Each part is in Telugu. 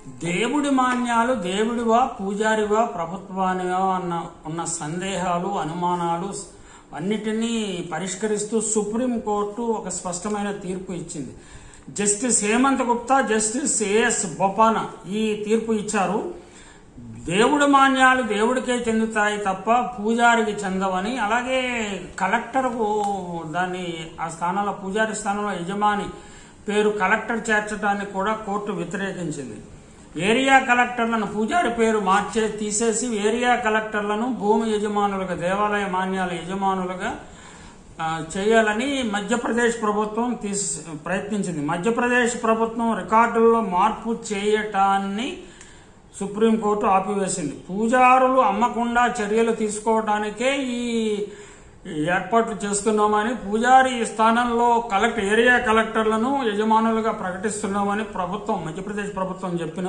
దేవుడి మాన్యాలు దేవుడివా పూజారివా ప్రభుత్వానివా అన్న ఉన్న సందేహాలు అనుమానాలు అన్నిటినీ పరిష్కరిస్తూ సుప్రీంకోర్టు ఒక స్పష్టమైన తీర్పు ఇచ్చింది justice Hemant Gupta justice A S Bopanna ఈ తీర్పు ఇచ్చారు దేవుడి మాన్యాలు దేవుడికే చెందుతాయి తప్ప పూజారికి చెందవని అలాగే కలెక్టర్కు దాన్ని ఆ స్థానంలో పూజారి స్థానంలో యజమాని పేరు కలెక్టర్ చేర్చడాన్ని కూడా కోర్టు వ్యతిరేకించింది ఏరియా కలెక్టర్లను పూజారి పేరు మార్చే తీసేసి ఏరియా కలెక్టర్లను భూమి యజమానులుగా దేవాలయ మాన్యాల యజమానులుగా ఆ, చేయాలని మధ్యప్రదేశ్ ప్రభుత్వం తీస్ ప్రయత్నించింది మధ్యప్రదేశ్ ప్రభుత్వం రికార్డుల్లో మార్పు చేయటాన్ని సుప్రీంకోర్టు ఆపివేసింది పూజారులు అమ్మకుండా చర్యలు తీసుకోవడానికే ఈ ఏర్పాట్లు చేస్తున్నామని పూజారి స్థానంలో కలెక్టర్ ఏరియా కలెక్టర్లను యజమానులుగా ప్రకటిస్తున్నామని ప్రభుత్వం మధ్యప్రదేశ్ ప్రభుత్వం చెప్పిన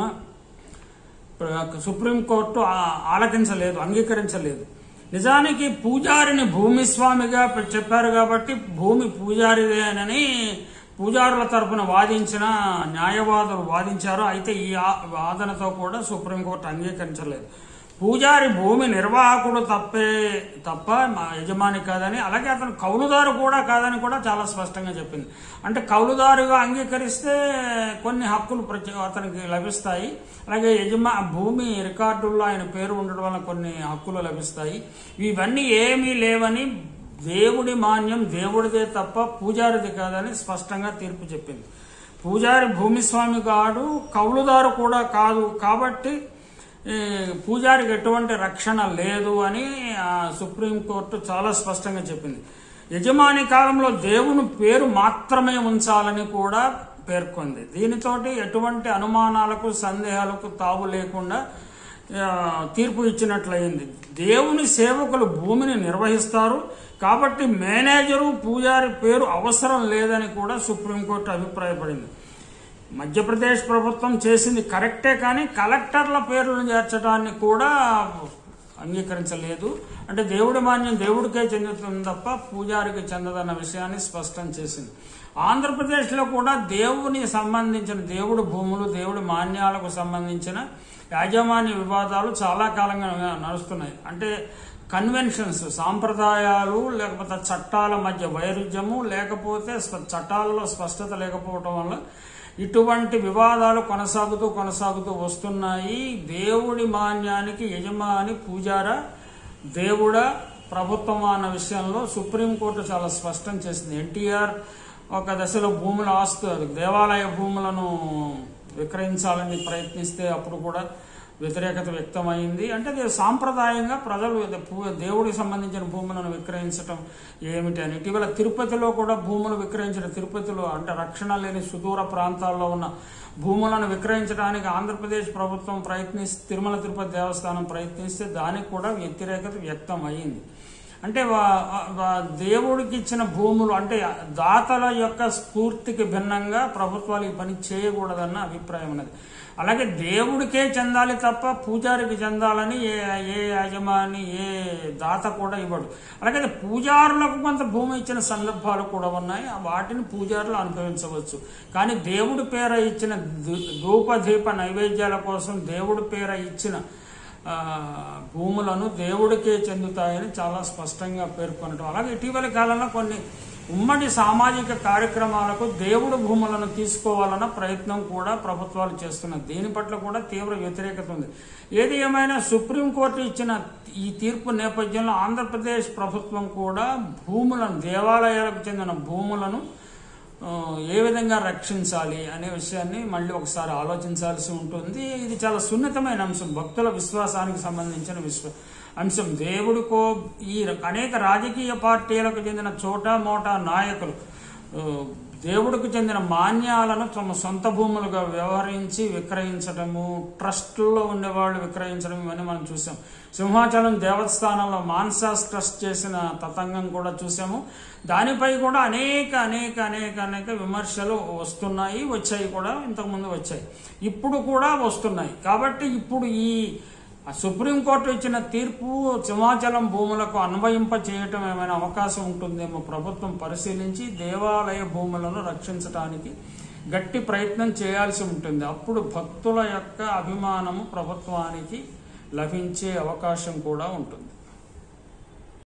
సుప్రీంకోర్టు ఆ- ఆలకించలేదు అంగీకరించలేదు నిజానికి పూజారిని భూమిస్వామిగా పె- చెప్పారు కాబట్టి భూమి పూజారిదేనని పూజారుల తరపున వాదించిన న్యాయవాదులు వాదించారు అయితే ఈ ఆ- వాదనతో కూడా సుప్రీంకోర్టు అంగీకరించలేదు పూజారి భూమి నిర్వాహకుడు తప్పే తప్ప మా యజమాని కాదని అలాగే అతను కౌలుదారు కూడా కాదని కూడా చాలా స్పష్టంగా చెప్పింది అంటే కౌలుదారుగా అంగీకరిస్తే కొన్ని హక్కులు ప్రతి అతనికి లభిస్తాయి అలాగే యజమా భూమి రికార్డుల్లో ఆయన పేరు ఉండడం వల్ల కొన్ని హక్కులు లభిస్తాయి ఇవన్నీ ఏమీ లేవని దేవుడి మాన్యం దేవుడిదే తప్ప పూజారిది కాదని స్పష్టంగా తీర్పు చెప్పింది పూజారి భూమిస్వామి కాడు కౌలుదారు కూడా కాదు కాబట్టి ఈ పూజారికి ఎటువంటి రక్షణ లేదు అని ఆ, సుప్రీంకోర్టు చాలా స్పష్టంగా చెప్పింది యజమాని కాలంలో దేవుని పేరు మాత్రమే ఉంచాలని కూడా పేర్కొంది దీనితోటి ఎటువంటి అనుమానాలకు సందేహాలకు తావు లేకుండా ఆ, తీర్పు ఇచ్చినట్లయింది దేవుని సేవకులు భూమిని నిర్వహిస్తారు కాబట్టి మేనేజరు పూజారి పేరు అవసరం లేదని కూడా సుప్రీంకోర్టు అభిప్రాయపడింది మధ్యప్రదేశ్ ప్రభుత్వం చేసింది కరెక్టే కానీ కలెక్టర్ల పేర్లను చేర్చడాన్ని కూడా అంగీకరించలేదు అంటే దేవుడి మాన్యం దేవుడికే చెందుతుంది తప్ప పూజారికి చెందదన్న విషయాన్ని స్పష్టం చేసింది ఆంధ్రప్రదేశ్లో కూడా దేవుని సంబంధించిన దేవుడి భూములు దేవుడి మాన్యాలకు సంబంధించిన యాజమాన్య వివాదాలు చాలా కాలంగా నడుస్తున్నాయి అంటే కన్వెన్షన్స్ సాంప్రదాయాలు లేకపోతే చట్టాల మధ్య వైరుధ్యము లేకపోతే స్ప- చట్టాలలో స్పష్టత లేకపోవటం వల్ల ఇటువంటి వివాదాలు కొనసాగుతూ కొనసాగుతూ వస్తున్నాయి దేవుడి మాన్యానికి యజమాని పూజార దేవుడ ప్రభుత్వం అన్న విషయంలో సుప్రీంకోర్టు చాలా స్పష్టం చేసింది ఎన్టీఆర్ ఒక దశలో భూముల ఆస్తు దేవాలయ భూములను విక్రయించాలని ప్రయత్నిస్తే అప్పుడు కూడా వ్యతిరేకత వ్యక్తమైంది అంటే అది సాంప్రదాయంగా ప్రజలు ఇది పూ- దేవుడికి సంబంధించిన భూములను విక్రయించడం ఏమిటి అని ఇటీవల తిరుపతిలో కూడా భూములు విక్రయించిన తిరుపతిలో అంటే రక్షణ లేని సుదూర ప్రాంతాల్లో ఉన్న భూములను విక్రయించడానికి ఆంధ్రప్రదేశ్ ప్రభుత్వం ప్రయత్నిస్తే తిరుమల తిరుపతి దేవస్థానం ప్రయత్నిస్తే దానికి కూడా వ్యతిరేకత వ్యక్తం అయ్యింది అంటే వా- వా- దేవుడికి ఇచ్చిన భూములు అంటే దాతల యొక్క స్ఫూర్తికి భిన్నంగా ప్రభుత్వాలు ఈ పని చేయకూడదన్న అభిప్రాయం ఉన్నది అలాగే దేవుడికే చెందాలి తప్ప పూజారికి చెందాలని ఏ ఏ యజమాని ఏ దాత కూడా ఇవ్వడు అలాగే పూజారులకు కొంత భూమి ఇచ్చిన సందర్భాలు కూడా ఉన్నాయి ఆ వాటిని పూజారులు అనుభవించవచ్చు కానీ దేవుడి పేర ఇచ్చిన ధూ- ధూపదీప నైవేద్యాల కోసం దేవుడి పేర ఇచ్చిన ఆ, భూములను దేవుడికే చెందుతాయని చాలా స్పష్టంగా పేర్కొనడం అలాగే ఇటీవలి కాలంలో కొన్ని ఉమ్మడి సామాజిక కార్యక్రమాలకు దేవుడు భూములను తీసుకోవాలన్న ప్రయత్నం కూడా ప్రభుత్వాలు చేస్తున్నాయి దీని పట్ల కూడా తీవ్ర వ్యతిరేకత ఉంది ఏది ఏమైనా సుప్రీంకోర్టు ఇచ్చిన ఈ తీర్పు నేపథ్యంలో ఆంధ్రప్రదేశ్ ప్రభుత్వం కూడా భూములను దేవాలయాలకు చెందిన భూములను ఆ, ఏ విధంగా రక్షించాలి అనే విషయాన్ని మళ్ళీ ఒకసారి ఆలోచించాల్సి ఉంటుంది ఇది చాలా సున్నితమైన అంశం భక్తుల విశ్వాసానికి సంబంధించిన విశ్వ అంశం దేవుడికో ఈ ర- అనేక రాజకీయ పార్టీలకు చెందిన చోటా మోటా నాయకులు ఆ, దేవుడికి చెందిన మాన్యాలను తమ సొంత భూములుగా వ్యవహరించి విక్రయించడము ట్రస్టుల్లో ఉండేవాళ్ళు విక్రయించడం ఇవన్నీ మనం చూసాం సింహాచలం దేవస్థానంలో మాన్సాస్ ట్రస్ట్ చేసిన తతంగం కూడా చూసాము దానిపై కూడా అనేక అనేక అనేక అనేక విమర్శలు వస్తున్నాయి వచ్చాయి కూడా ఇంతకుముందు వచ్చాయి ఇప్పుడు కూడా వస్తున్నాయి కాబట్టి ఇప్పుడు ఈ ఆ సుప్రీంకోర్టు ఇచ్చిన తీర్పు సింహాచలం భూములకు అన్వయింప చేయటం ఏమైనా అవకాశం ఉంటుందేమో ప్రభుత్వం పరిశీలించి దేవాలయ భూములను రక్షించడానికి గట్టి ప్రయత్నం చేయాల్సి ఉంటుంది అప్పుడు భక్తుల యొక్క అభిమానము ప్రభుత్వానికి లభించే అవకాశం కూడా ఉంటుంది